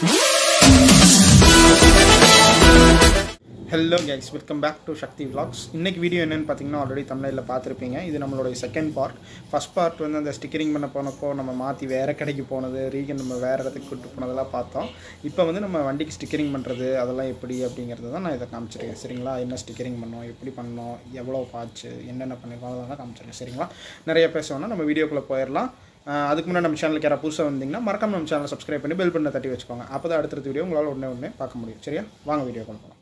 hello guys welcome back to Shakti vlogs இன்னைக்கு video என்னன்னு பார்த்தீங்கன்னா ஆல்ரெடி தமிழில் பார்த்துருப்பீங்க இது நம்மளுடைய செகண்ட் பார்ட் ஃபர்ஸ்ட் பார்ட் வந்து அந்த ஸ்டிக்கரிங் பண்ண போனப்போ நம்ம மாற்றி வேறு கடைக்கு போனது ரீகன் நம்ம வேறு இடத்துக்கு கூட்டு போனதெல்லாம் பார்த்தோம் இப்போ வந்து நம்ம வண்டிக்கு ஸ்டிக்கரிங் பண்ணுறது அதெல்லாம் எப்படி அப்படிங்கிறது தான் நான் இதை காமிச்சிருக்கேன் சரிங்களா என்ன ஸ்டிக்கரிங் பண்ணோம் எப்படி பண்ணோம் எவ்வளோ பாச்சு என்னென்ன பண்ணிருக்கோம் அதெல்லாம் காமிச்சிருக்கேன் சரிங்களா நிறைய பேசணும்னா நம்ம வீடியோக்குள்ளே போயிடலாம் ஆஹ் அதுக்கு முன்னாடி நம்ம சேனலுக்கு யாராவது புதுசாக வந்தீங்கன்னா மறக்காம நம்ம சேனலை சப்ஸ்கிரைப் பண்ணி பெல் பண்ண தட்டி வச்சுக்கோங்க அப்போ தான் அடுத்த வீடியோ உங்களால் உடனே உடனே பார்க்க முடியும் சரியா வாங்க வீடியோ போகலாம்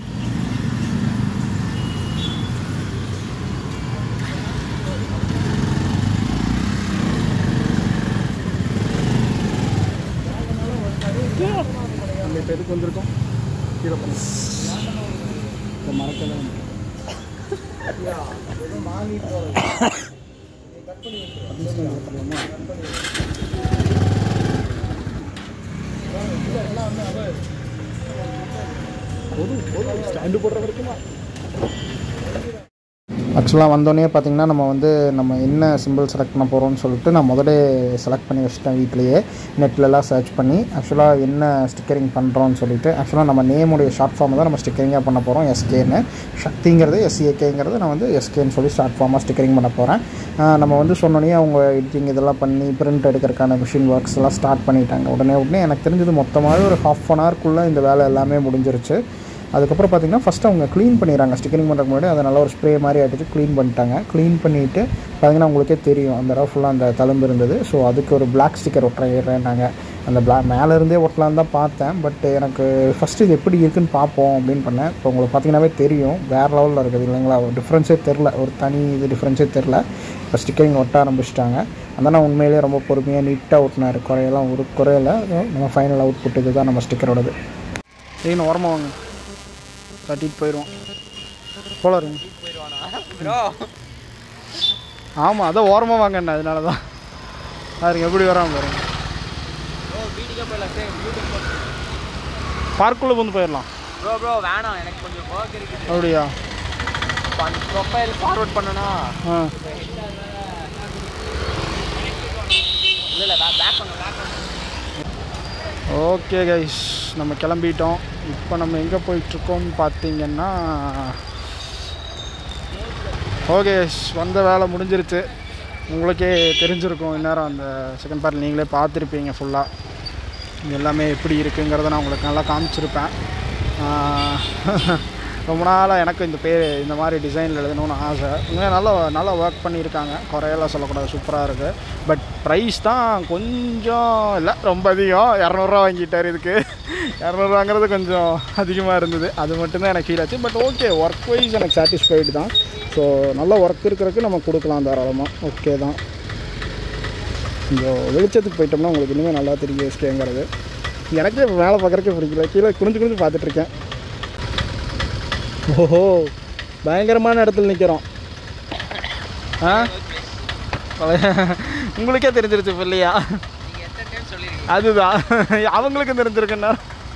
நம்ம இப்போ எதுக்கு வந்திருக்கோம் கீழே பண்ணி இப்போ மறக்கலாம் ஸ்டாண்டு போடுற வரைக்குமா ஆக்சுவலாக வந்தோடனே பார்த்தீங்கன்னா நம்ம வந்து நம்ம என்ன சிம்பிள் செலக்ட் பண்ண போகிறோம்னு சொல்லிட்டு நான் முதல்ல செலக்ட் பண்ணி வச்சுட்டேன் வீட்லேயே நெட்லலாம் சர்ச் பண்ணி ஆக்சுவலாக என்ன ஸ்டிக்கரிங் பண்ணுறோன்னு சொல்லிட்டு ஆக்சுவலாக நம்ம நேமுடைய ஷார்ட் ஃபார்ம் தான் நம்ம ஸ்டிக்கரிங்காக பண்ண போகிறோம் எஸ்கேன்னு சக்திங்கிறது எஸ்ஏகேங்கிறது நான் வந்து எஸ்கேன்னு சொல்லி ஷார்ட் ஃபார்மாக ஸ்டிக்கரிங் பண்ண போகிறேன் நம்ம வந்து சொன்னோன்னே அவங்க எடிட்டிங் இதெல்லாம் பண்ணி பிரிண்ட் எடுக்கிறதுக்கான மிஷின் ஒர்க்ஸ் எல்லாம் ஸ்டார்ட் பண்ணிட்டாங்க உடனே உடனே எனக்கு தெரிஞ்சது மொத்தமாகவே ஒரு ஹாஃப் அன் ஹவர்க்குள்ளே இந்த வேலை எல்லாமே முடிஞ்சிருச்சு அதுக்கப்புறம் பார்த்தீங்கன்னா ஃபஸ்ட்டு அவங்க க்ளீன் பண்ணிடுறாங்க ஸ்டிக்கரிங் பண்ணுறதுக்கு முன்னாடி அதை நல்லா ஒரு ஸ்ப்ரே மாதிரி அடிச்சு க்ளீன் பண்ணிட்டாங்க க்ளீன் பண்ணிவிட்டு பார்த்தீங்கன்னா உங்களுக்கே தெரியும் அந்த இடம் ஃபுல்லாக அந்த தழும்பு இருந்தது ஸோ அதுக்கு ஒரு பிளாக் ஸ்டிக்கர் ஒட்டுறேன்னாங்க அந்த பிளா மேலேருந்தே ஒட்டலான்னு தான் பார்த்தேன் பட் எனக்கு ஃபஸ்ட்டு இது எப்படி இருக்குன்னு பார்ப்போம் அப்படின்னு பண்ணேன் இப்போ உங்களுக்கு பார்த்தீங்கன்னாவே தெரியும் வேறு லெவலில் இருக்குது இல்லைங்களா டிஃப்ரென்ஸே தெரில ஒரு தனி இது டிஃப்ரென்ஸே தெரில இப்போ ஸ்டிக்கரிங் ஒட்ட ஆரம்பிச்சிட்டாங்க அதான் நான் உண்மையிலேயே ரொம்ப பொறுமையாக நீட்டாக ஒட்டினார் குறையெல்லாம் ஒரு குறையில நம்ம ஃபைனல் அவுட் புட் இது தான் நம்ம ஸ்டிக்கரோடது ஏன்னு ஓரமாக வாங்க தட்டிட்டு போயிடுவோம் போலாருங்க ஆமாம் அதான் ஓரமாக வாங்கண்ணா அதனால தான் பாருங்க எப்படி வராமல் பாருங்க பார்க்குள்ளே வந்து போயிடலாம் ப்ரோ ப்ரோ வேணாம் எனக்கு கொஞ்சம் ஒர்க் இருக்குது அப்படியா இப்போ அந்த ப்ரொஃபைல் ஃபார்வர்ட் பண்ணனா ஆ இல்லை இல்லை பேக் பண்ண பேக் பண்ண ஓகே கைஸ் நம்ம கிளம்பிட்டோம் இப்போ நம்ம எங்கே போயிட்டுருக்கோம்னு பார்த்தீங்கன்னா ஓகே கைஸ் வந்த வேலை முடிஞ்சிருச்சு உங்களுக்கே தெரிஞ்சிருக்கும் இந்நேரம் அந்த செகண்ட் பார்ட் நீங்களே பார்த்துருப்பீங்க ஃபுல்லாக இது எல்லாமே எப்படி இருக்குங்கிறத நான் உங்களுக்கு நல்லா காமிச்சிருப்பேன் ஆஹ் ரொம்ப நாளாக எனக்கு இந்த பேர் இந்த மாதிரி டிசைனில் எழுதணும்னு ஆசை உண்மையாக நல்லா நல்லா ஒர்க் பண்ணியிருக்காங்க குறையெல்லாம் சொல்லக்கூடாது சூப்பராக இருக்குது பட் ப்ரைஸ் தான் கொஞ்சம் இல்லை ரொம்ப அதிகம் இரநூறுவா வாங்கிட்டார் இதுக்கு இரநூறுவாங்கிறது கொஞ்சம் அதிகமாக இருந்தது அது மட்டும்தான் எனக்கு ஃபீல் ஆச்சு பட் ஓகே ஒர்க் வைஸ் எனக்கு சாட்டிஸ்ஃபைடு தான் ஸோ நல்ல ஒர்க் இருக்கிறதுக்கு நம்ம கொடுக்கலாம் தாராளமாக ஓகே தான் கொஞ்சம் வெளிச்சத்துக்கு போயிட்டோம்னா உங்களுக்கு இன்னுமே நல்லா தெரியும் எஸ்கேங்கிறது எனக்கே மேலே பார்க்குறக்கே பிடிக்கல கீழே குனிஞ்சு குனிஞ்சு பார்த்துட்ருக்கேன் ஓஹோ பயங்கரமான இடத்துல நிற்கிறோம் ஆ உங்களுக்கே தெரிஞ்சிருச்சு இப்போ இல்லையா நீங்கள் எத்தனை டைம் சொல்லியிருக்கீங்க அதுதான் அவங்களுக்கும் தெரிஞ்சிருக்குண்ணா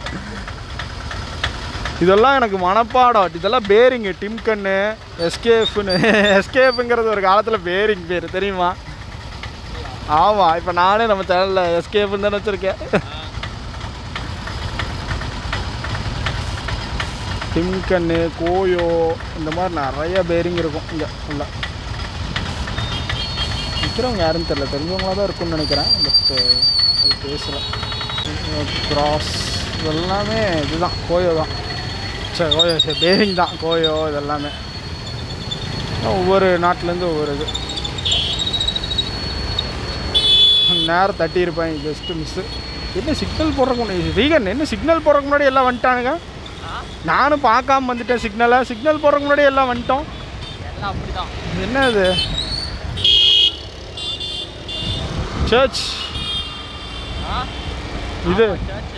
இதெல்லாம் எனக்கு மனப்பாடம் இதெல்லாம் பேரிங்கு டிம்கன்னு எஸ்கேஃப்னு எஸ்கேஃபுங்கிறது ஒரு காலத்தில் பேரிங் பேர் தெரியுமா ஆமாம் இப்போ நானே நம்ம சேனலில் எஸ்கேஃப்னு தானே வச்சுருக்கேன் டிம்கன்னு கோயோ இந்த மாதிரி நிறைய பேரிங் இருக்கும் இங்கே உள்ள நிற்கிறவங்க யாருன்னு தெரியல தெரிஞ்சவங்களாக தான் இருக்கும்னு நினைக்கிறேன் பட் பேசுகிறேன் கிராஸ் இதெல்லாமே இதுதான் கோயோ தான் சரி கோயோ சரி பேரிங் தான் கோயோ இதெல்லாமே ஒவ்வொரு நாட்டிலேருந்து ஒவ்வொரு இது நேரம் தட்டியிருப்பேன் ஜஸ்ட்டு மிஸ்ஸு என்ன சிக்னல் போடுறக்கு முன்னாடி ரீகன் என்ன சிக்னல் போடுறதுக்கு முன்னாடி எல்லாம் வந்துட்டானுங்க நானும் பார்க்காம வந்துட்டேன் சிக்னலை சிக்னல் போடுறதுக்கு முன்னாடி எல்லாம் வந்துட்டோம் எல்லாம் அப்படி தான் என்ன இது சர்ச் ஆ இது சர்ச்சு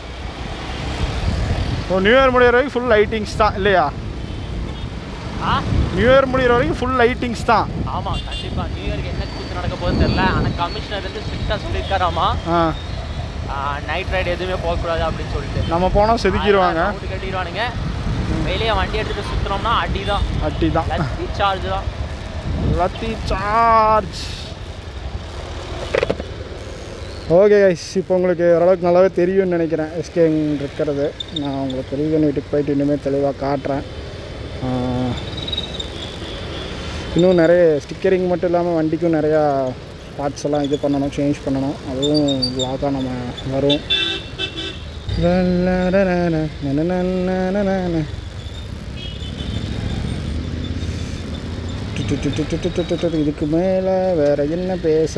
ஓ நியூ இயர் முடிகிற வரைக்கும் ஃபுல் லைட்டிங்ஸ் தான் இல்லையா ஆ நியூ இயர் முடிகிற வரைக்கும் ஃபுல் லைட்டிங்ஸ் தான் ஆமாம் கண்டிப்பாக நியூ இயர்க்கு என்ன கூத்து நடக்க போகுதுன்னு தெரில ஆனால் கமிஷனர் வந்து ஸ்ட்ரிக்டாக சொல்லியிருக்காராமா ஆ நைட் ரைடு எதுவுமே போகக்கூடாது அப்படின்னு சொல்லிட்டு நம்ம போனால் செதுக்கிடுவாங்க ரவுண்டு கட்டிடுவானுங்க வெளியே வண்டி எடுத்துகிட்டு சுற்றினோம்னா அடி தான் அட்டி தான் லத்தி சார்ஜ் தான் லத்தி சார்ஜ் ஓகே கைஸ் இப்போ உங்களுக்கு ஓரளவுக்கு நல்லாவே தெரியும்னு நினைக்கிறேன் எஸ்கேங் இருக்கிறது நான் உங்களுக்கு ரீவன் வீட்டுக்கு போயிட்டு இனிமேல் தெளிவாக காட்டுறேன் ஆஹ், இன்னும் நிறைய ஸ்டிக்கரிங் மட்டும் இல்லாமல் வண்டிக்கும் நிறையா பார்ட்ஸ் எல்லாம் இது பண்ணணும் சேஞ்ச் பண்ணணும் அதுவும் vlog-ஆ நம்ம வரும் இதுக்கு மேலே வேற என்ன பேச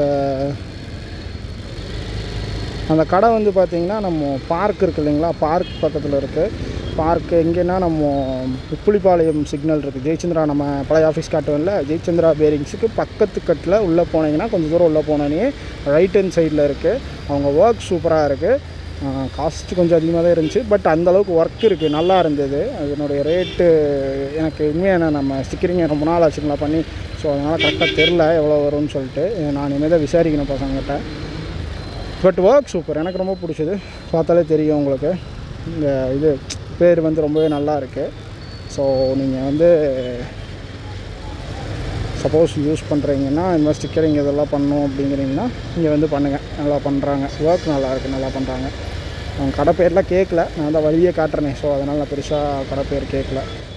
அந்த கடை வந்து பார்த்திங்கன்னா நம்ம பார்க் இருக்கு இல்லைங்களா பார்க் பக்கத்தில் இருக்குது பார்க் எங்கேன்னா நம்ம புளிப்பாளையம் சிக்னல் இருக்குது ஜெயச்சந்திரா நம்ம பழைய ஆஃபீஸ் காட்டுவோம்ல ஜெயச்சந்திரா பேரிங்ஸுக்கு பக்கத்து கட்டில் உள்ளே போனீங்கன்னா கொஞ்சம் தூரம் உள்ளே போனோன்னே ரைட் ஹேண்ட் சைடில் இருக்குது அவங்க ஒர்க் சூப்பராக இருக்குது காஸ்ட் கொஞ்சம் அதிகமாக தான் இருந்துச்சு பட் அந்தளவுக்கு ஒர்க் இருக்குது நல்லா இருந்தது அதனுடைய ரேட்டு எனக்கு உண்மையான நம்ம ஸ்டிக்கரிங் ரொம்ப நாள் ஆச்சுங்களா பண்ணி ஸோ அதனால் கரெக்டாக தெரில எவ்வளோ வரும்னு சொல்லிட்டு நான் இனிமேல் தான் விசாரிக்கணும் பசங்கிட்ட பட் ஒர்க் சூப்பர் எனக்கு ரொம்ப பிடிச்சது பார்த்தாலே தெரியும் உங்களுக்கு இந்த இது பேர் வந்து ரொம்பவே நல்லா இருக்குது ஸோ நீங்கள் வந்து சப்போஸ் யூஸ் பண்ணுறீங்கன்னா இந்த மாதிரி ஸ்டிக்கரிங் இதெல்லாம் பண்ணணும் அப்படிங்கிறீங்கன்னா இங்கே வந்து பண்ணுங்கள் நல்லா பண்ணுறாங்க ஒர்க் நல்லா இருக்குது நல்லா பண்ணுறாங்க அவங்க கடை பேர்லாம் கேட்கல நான் தான் வழியே காட்டுறேனே ஸோ அதனால் நான் பெருசாக கடை பேர் கேட்கல